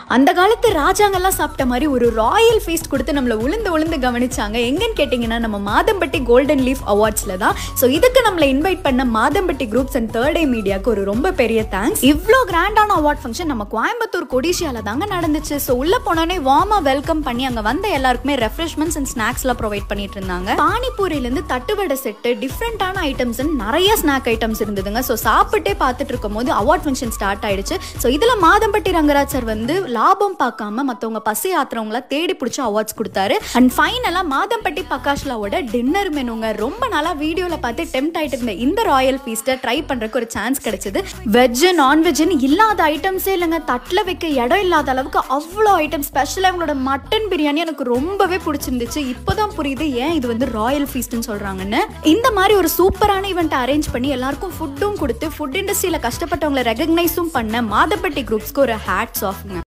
அந்த காலத்து ராஜாங்கெல்லாம் சாப்பிட்ட மாதிரி ஒரு ராயல் ஃபீஸ்ட் கொடுத்து நம்மள உளுந்து உளுந்து கவனிச்சாங்க எங்கன்னு கேட்டிங்கன்னா நம்ம மாதம்பட்டி கோல்டன் லீஃப் அவார்ட்ஸில் தான் ஸோ இதுக்கு நம்மளை இன்வைட் பண்ண Madhampatty groups and third eye மீடியாவுக்கு ஒரு ரொம்ப பெரிய தேங்க்ஸ் இவ்வளோ கிராண்டான அவார்ட் ஃபங்க்ஷன் நம்ம கோயம்புத்தூர் கொடிஷியால தாங்க நடந்துச்சு ஸோ உள்ள போனோடனே வார்மா வெல்கம் பண்ணி அங்கே வந்த எல்லாருக்குமே ரெஃப்ரெஷ்மெண்ட்ஸ் அண்ட் ஸ்நாக்ஸ்லாம் ப்ரொவைட் பண்ணிட்டு இருந்தாங்க பானிபூரியிலேருந்து தட்டுவடை செட்டு டிஃப்ரெண்டான ஐட்டம்ஸ் நிறைய ஸ்நாக் ஐட்டம்ஸ் இருந்ததுங்க ஸோ சாப்பிட்டே பார்த்துட்டு இருக்கும் போது அவார்ட் ஃபங்க்ஷன் ஸ்டார்ட் ஆயிடுச்சு ஸோ இதில் மாதம்பட்டி ரங்கராஜ் சார் வந்து லாபம் பார்க்காம மற்றவங்க பசி ஆத்துறவங்கள தேடி பிடிச்சி அவார்ட்ஸ் கொடுத்தாரு அண்ட் ஃபைனலாக மாதம்பட்டி பக்காஷ்லாவோட டின்னர் மெனுங்க ரொம்ப நாளாக வீடியோவில் பார்த்து டெம்ட் ஆகிட்டு இருந்த இந்த ராயல் ஃபீஸ்ட்டை ட்ரை பண்ணுறதுக்கு ஒரு சான்ஸ் கிடைச்சது வெஜ்ஜு நான்வெஜ்னு இல்லாத ஐட்டம்ஸே இல்லைங்க தட்டில் வைக்க இடம் இல்லாத அளவுக்கு அவ்வளோ ஐட்டம் ஸ்பெஷலாக இவங்களோட மட்டன் பிரியாணி எனக்கு ரொம்பவே பிடிச்சிருந்துச்சு இப்போதான் புரியுது ஏன் இது வந்து ராயல் ஃபீஸ்ட்னு சொல்கிறாங்கன்னு இந்த மாதிரி ஒரு சூப்பரான ஈவெண்ட் அரேஞ்ச் பண்ணி எல்லாருக்கும் ஃபுட்டும் கொடுத்து ஃபுட் இண்டஸ்ட்ரியில் கஷ்டப்பட்டவங்களை ரெகக்னைஸும் பண்ண மாதப்பட்டி குரூப்ஸ்க்கு ஒரு ஹேட்ஸ் ஆஃப்ங்க